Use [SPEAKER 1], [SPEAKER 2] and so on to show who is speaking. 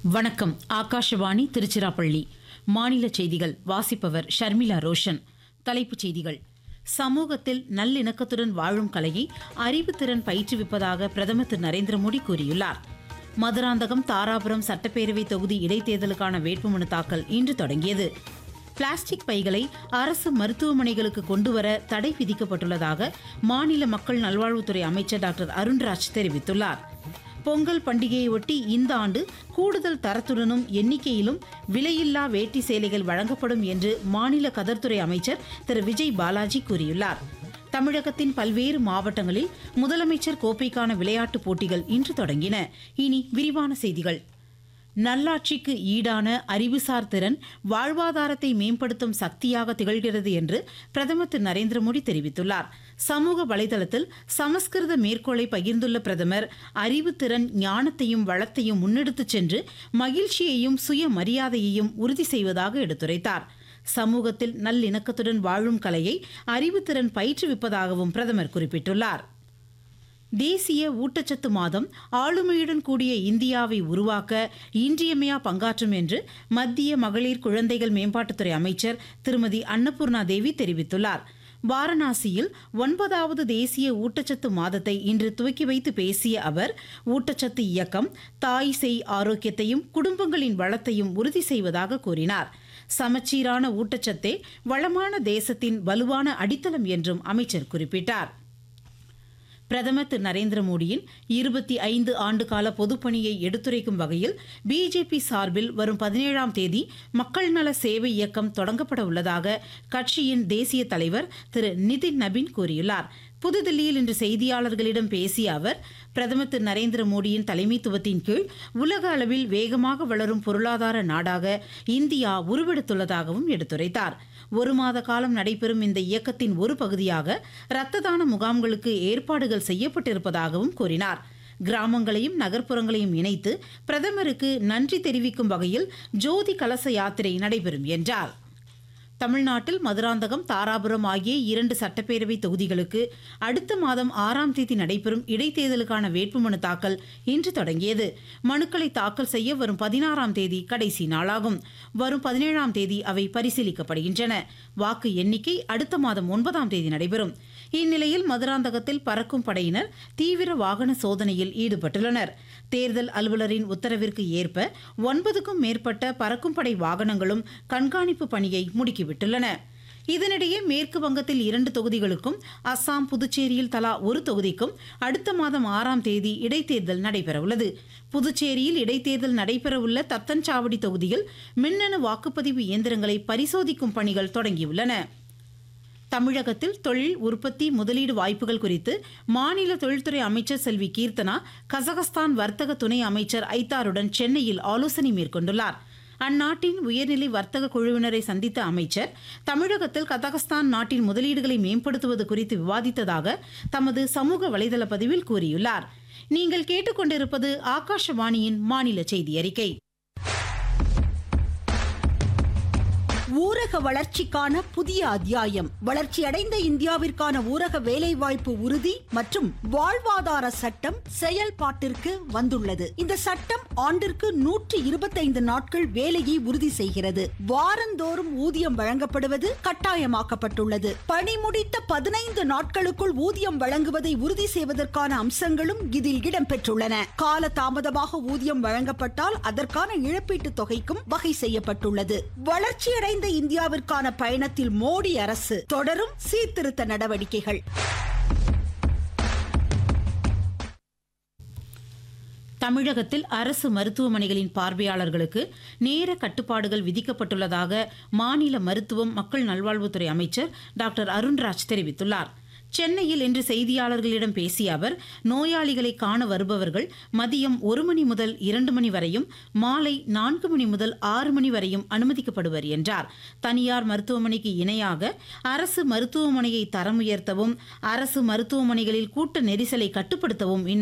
[SPEAKER 1] வணக்கம் ஆகாஷவாணி திருச்சிராப்பள்ளி மாநில செய்திகள் வாசிப்பவர் ஷர்மிளா ரோஷன் தலைப்புச் செய்திகள் சமூகத்தில் நல்லிணக்கத்துடன் வாழும் கலையை அறிவுத்திறன் பயிற்றுவிப்பதாக பிரதமர் திரு நரேந்திர மோடி கூறியுள்ளார் மதுராந்தகம் தாராபுரம் சட்டப்பேரவை தொகுதி இடைத்தேர்தலுக்கான வேட்புமனு தாக்கல் இன்று தொடங்கியது பிளாஸ்டிக் பைகளை அரசு மருத்துவமனைகளுக்கு கொண்டுவர தடை விதிக்கப்பட்டுள்ளதாக மாநில மக்கள் நல்வாழ்வுத்துறை அமைச்சர் டாக்டர் அருண்ராஜ் தெரிவித்துள்ளார் பொங்கல் பண்டிகையொட்டி இந்த ஆண்டு கூடுதல் தரத்துடனும் எண்ணிக்கையிலும் விலையில்லா வேட்டி சேலைகள் வழங்கப்படும் என்று மாநில கதர்த்துறை அமைச்சர் திரு விஜய் பாலாஜி கூறியுள்ளார் தமிழகத்தின் பல்வேறு மாவட்டங்களில் முதலமைச்சர் கோப்பைக்கான விளையாட்டுப் போட்டிகள் இன்று தொடங்கின இனி விரிவான செய்திகள் நல்லாட்சிக்கு ஈடான அறிவுசார் திறன் வாழ்வாதாரத்தை மேம்படுத்தும் சக்தியாக திகழ்கிறது என்று பிரதமர் திரு நரேந்திர மோடி தெரிவித்துள்ளார் சமூக வலைதளத்தில் சமஸ்கிருத மேற்கோளை பகிர்ந்துள்ள பிரதமர் அறிவுத்திறன் ஞானத்தையும் வளத்தையும் முன்னெடுத்துச் சென்று மகிழ்ச்சியையும் சுயமரியாதையையும் உறுதி செய்வதாக எடுத்துரைத்தார் சமூகத்தில் நல்லிணக்கத்துடன் வாழும் கலையை அறிவுத்திறன் பயிற்றுவிப்பதாகவும் பிரதமர் குறிப்பிட்டுள்ளார் தேசிய ஊட்டச்சத்து மாதம் ஆளுமையுடன் கூடிய இந்தியாவை உருவாக்க இன்றியமையா பங்காற்றும் என்று மத்திய மகளிர் குழந்தைகள் மேம்பாட்டுத்துறை அமைச்சர் திருமதி அன்னபூர்ணா தேவி தெரிவித்துள்ளார் வாரணாசியில் ஒன்பதாவது தேசிய ஊட்டச்சத்து மாதத்தை இன்று துவக்கி வைத்து பேசிய அவர் ஊட்டச்சத்து இயக்கம் தாய் செய் ஆரோக்கியத்தையும் குடும்பங்களின் வளத்தையும் உறுதி செய்வதாக கூறினார் சமச்சீரான ஊட்டச்சத்தே வளமான தேசத்தின் வலுவான அடித்தளம் என்றும் அமைச்சர் குறிப்பிட்டார் பிரதமர் திரு நரேந்திர மோடியின் இருபத்தி ஐந்து ஆண்டுகால பொதுப்பணியை எடுத்துரைக்கும் வகையில் பிஜேபி சார்பில் வரும் பதினேழாம் தேதி மக்கள் நல சேவை இயக்கம் தொடங்கப்பட உள்ளதாக கட்சியின் தேசிய தலைவர் திரு நிதின் நபின் கூறியுள்ளார் புதுதில்லியில் இன்று செய்தியாளர்களிடம் பேசிய அவர் பிரதமர் திரு நரேந்திர மோடியின் தலைமைத்துவத்தின் கீழ் உலக அளவில் வேகமாக வளரும் பொருளாதார நாடாக இந்தியா உருவெடுத்துள்ளதாகவும் எடுத்துரைத்தார் ஒரு மாத காலம் நடைபெறும் இந்த இயக்கத்தின் ஒரு பகுதியாக இரத்த தான முகாம்களுக்கு ஏற்பாடுகள் செய்யப்பட்டிருப்பதாகவும் கூறினார் கிராமங்களையும் நகர்ப்புறங்களையும் இணைத்து பிரதமருக்கு நன்றி தெரிவிக்கும் வகையில் ஜோதி கலச யாத்திரை நடைபெறும் என்றார் தமிழ்நாட்டில் மதுராந்தகம் தாராபுரம் ஆகிய இரண்டு சட்டப்பேரவை தொகுதிகளுக்கு அடுத்த மாதம் ஆறாம் தேதி நடைபெறும் இடைத்தேர்தலுக்கான வேட்புமனு தாக்கல் இன்று தொடங்கியது மனுக்களை தாக்கல் செய்ய வரும் பதினாறாம் தேதி கடைசி நாளாகும் வரும் பதினேழாம் தேதி அவை பரிசீலிக்கப்படுகின்றன வாக்கு எண்ணிக்கை அடுத்த மாதம் ஒன்பதாம் தேதி நடைபெறும் இந்நிலையில் மதுராந்தகத்தில் பறக்கும் படையினர் தீவிர வாகன சோதனையில் ஈடுபட்டுள்ளனர் தேர்தல் அலுவலரின் உத்தரவிற்கு ஏற்ப ஒன்பதுக்கும் மேற்பட்ட பறக்கும் படை வாகனங்களும் கண்காணிப்பு பணியை முடுக்கிவிட்டுள்ளன இதனிடையே மேற்கு வங்கத்தில் இரண்டு தொகுதிகளுக்கும் அஸ்ஸாம் புதுச்சேரியில் தலா ஒரு தொகுதிக்கும் அடுத்த மாதம் ஆறாம் தேதி இடைத்தேர்தல் நடைபெறவுள்ளது புதுச்சேரியில் இடைத்தேர்தல் நடைபெறவுள்ள தத்தன்சாவடி தொகுதியில் மின்னணு வாக்குப்பதிவு இயந்திரங்களை பரிசோதிக்கும் பணிகள் தொடங்கியுள்ளன தமிழகத்தில் தொழில் உற்பத்தி முதலீடு வாய்ப்புகள் குறித்து மாநில தொழில்துறை அமைச்சர் செல்வி கீர்த்தனா கசகஸ்தான் வர்த்தக துணை அமைச்சர் ஐத்தாருடன் சென்னையில் ஆலோசனை மேற்கொண்டுள்ளார் அந்நாட்டின் உயர்நிலை வர்த்தக குழுவினரை சந்தித்த அமைச்சர் தமிழகத்தில் கதகஸ்தான் நாட்டின் முதலீடுகளை மேம்படுத்துவது குறித்து விவாதித்ததாக தமது சமூக வலைதள பதிவில் கூறியுள்ளார் நீங்கள் கேட்டுக்கொண்டிருப்பது ஆகாஷவாணியின் மாநில செய்தி அறிக்கை
[SPEAKER 2] ஊரக வளர்ச்சிக்கான புதிய அத்தியாயம் வளர்ச்சியடைந்த இந்தியாவிற்கான ஊரக வேலைவாய்ப்பு உறுதி மற்றும் வாழ்வாதார சட்டம் செயல்பாட்டிற்கு வந்துள்ளது இந்த சட்டம் ஆண்டிற்கு நூற்றி இருபத்தைந்து நாட்கள் வேலையை உறுதி செய்கிறது வாரந்தோறும் ஊதியம் வழங்கப்படுவது கட்டாயமாக்கப்பட்டுள்ளது பணி முடித்த பதினைந்து நாட்களுக்குள் ஊதியம் வழங்குவதை உறுதி செய்வதற்கான அம்சங்களும் இதில் இடம்பெற்றுள்ளன கால தாமதமாக ஊதியம் வழங்கப்பட்டால் அதற்கான இழப்பீட்டுத் தொகைக்கும் வகை செய்யப்பட்டுள்ளது வளர்ச்சியடைந்த இந்தியாவிற்கான பயணத்தில் மோடி அரசு தொடரும் சீர்திருத்த நடவடிக்கைகள்
[SPEAKER 1] தமிழகத்தில் அரசு மருத்துவமனைகளின் பார்வையாளர்களுக்கு நேர கட்டுப்பாடுகள் விதிக்கப்பட்டுள்ளதாக மாநில மருத்துவம் மக்கள் நல்வாழ்வுத்துறை அமைச்சர் டாக்டர் அருண்ராஜ் தெரிவித்துள்ளார் சென்னையில் இன்று செய்தியாளர்களிடம் பேசிய அவர் நோயாளிகளை காண வருபவர்கள் மதியம் ஒரு மணி முதல் இரண்டு மணி வரையும் மாலை நான்கு மணி முதல் ஆறு மணி வரையும் அனுமதிக்கப்படுவர் என்றார் தனியார் மருத்துவமனைக்கு இணையாக அரசு மருத்துவமனையை தரம் உயர்த்தவும் அரசு மருத்துவமனைகளில் கூட்ட நெரிசலை கட்டுப்படுத்தவும்